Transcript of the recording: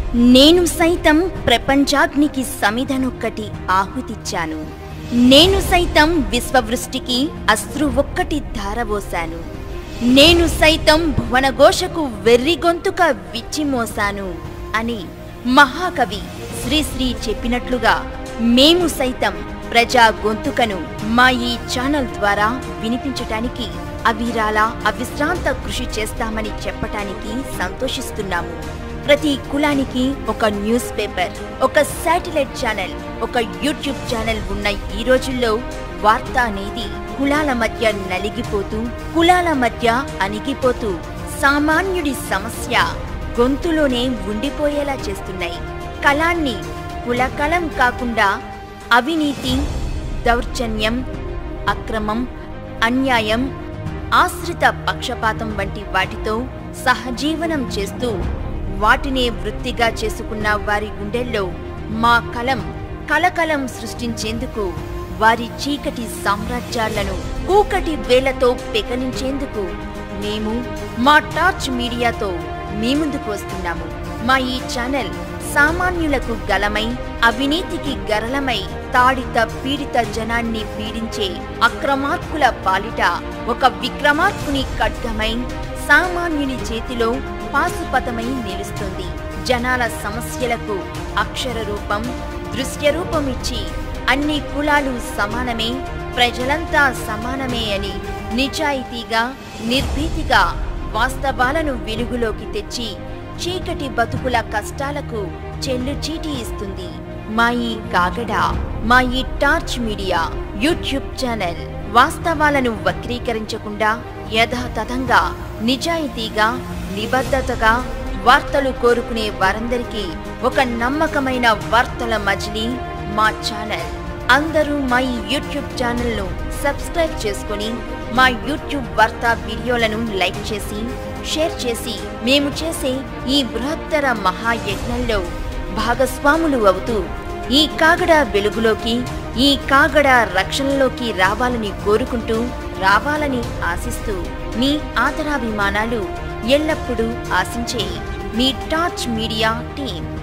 నేను సైతం ప్రపంచాగ్నికి సమిధనొక్కటి ఆహుతిచ్చాను నేను సైతం విశ్వవృష్టికి అశ్రు ఒక్కటి ధారబోశాను నేను సైతం భువనఘోషకు వెర్రి గొంతుక విచ్చిమోశాను అని మహాకవి శ్రీశ్రీ చెప్పినట్లుగా మేము సైతం ప్రజా గొంతుకను మా ఈ ఛానల్ ద్వారా వినిపించటానికి అవిరాల అవిశ్రాంత కృషి చేస్తామని చెప్పటానికి సంతోషిస్తున్నాము ప్రతి కులానికి ఒక న్యూస్ పేపర్ ఒక శాటిలైట్ ఛానల్ ఒక యూట్యూబ్ ఛానల్ ఉన్న ఈ రోజుల్లో వార్త అనేది కులాల మధ్య నలిగిపోతూ కులాల మధ్య అణిగిపోతూ సామాన్యుడి సమస్య గొంతులోనే ఉండిపోయేలా చేస్తున్నాయి కళాన్ని కులకలం కాకుండా అవినీతి దౌర్జన్యం అక్రమం అన్యాయం ఆశ్రిత పక్షపాతం వంటి వాటితో సహజీవనం చేస్తూ వాటినే వృత్తిగా చేసుకున్న వారి గుండెల్లో మా కలం కలకలం సృష్టించేందుకు వారి చీకటి సామ్రాజ్యాలను కూకటి వేలతో పెకలించేందుకు మేము మా టార్చ్ మీడియాతో మీ ముందుకు వస్తున్నాము మా ఈ ఛానల్ సామాన్యులకు గలమై అవినీతికి గరలమై తాడిత పీడిత జనాన్ని పీడించే అక్రమార్కుల పాలిట ఒక విక్రమార్కుని ఖడ్గమై సామాన్యుని చేతిలో పాశుపతమై నిలుస్తుంది జనాల సమస్యలకు అక్షర రూపం దృశ్య రూపమిచ్చి అన్ని కులాలు సమానమే ప్రజలంతా సమానమే అని నిజాయితీగా నిర్భీతిగా వాస్తవాలను వెలుగులోకి తెచ్చి చీకటి బతుకుల కష్టాలకు చెల్లు చీటి ఇస్తుంది మా ఈ కాగడ మా ఈ టార్చ్ మీడియా యూట్యూబ్ ఛానల్ వాస్తవాలను వక్రీకరించకుండా యథాతథంగా నిజాయితీగా నిబద్ధతగా వార్తలు కోరుకునే వారందరికీ ఒక నమ్మకమైన వార్తల మజిలీ మా ఛానల్ అందరూ మా ఈ యూట్యూబ్ ఛానల్ను సబ్స్క్రైబ్ చేసుకొని మా యూట్యూబ్ వార్తా వీడియోలను లైక్ చేసి షేర్ చేసి మేము చేసే ఈ బృహత్తర మహాయజ్ఞంలో భాగస్వాములు అవుతూ ఈ కాగడ వెలుగులోకి ఈ కాగడ రక్షణలోకి రావాలని కోరుకుంటూ రావాలని ఆశిస్తూ మీ ఆదరాభిమానాలు ఎల్లప్పుడూ ఆశించే మీ టార్చ్ మీడియా టీం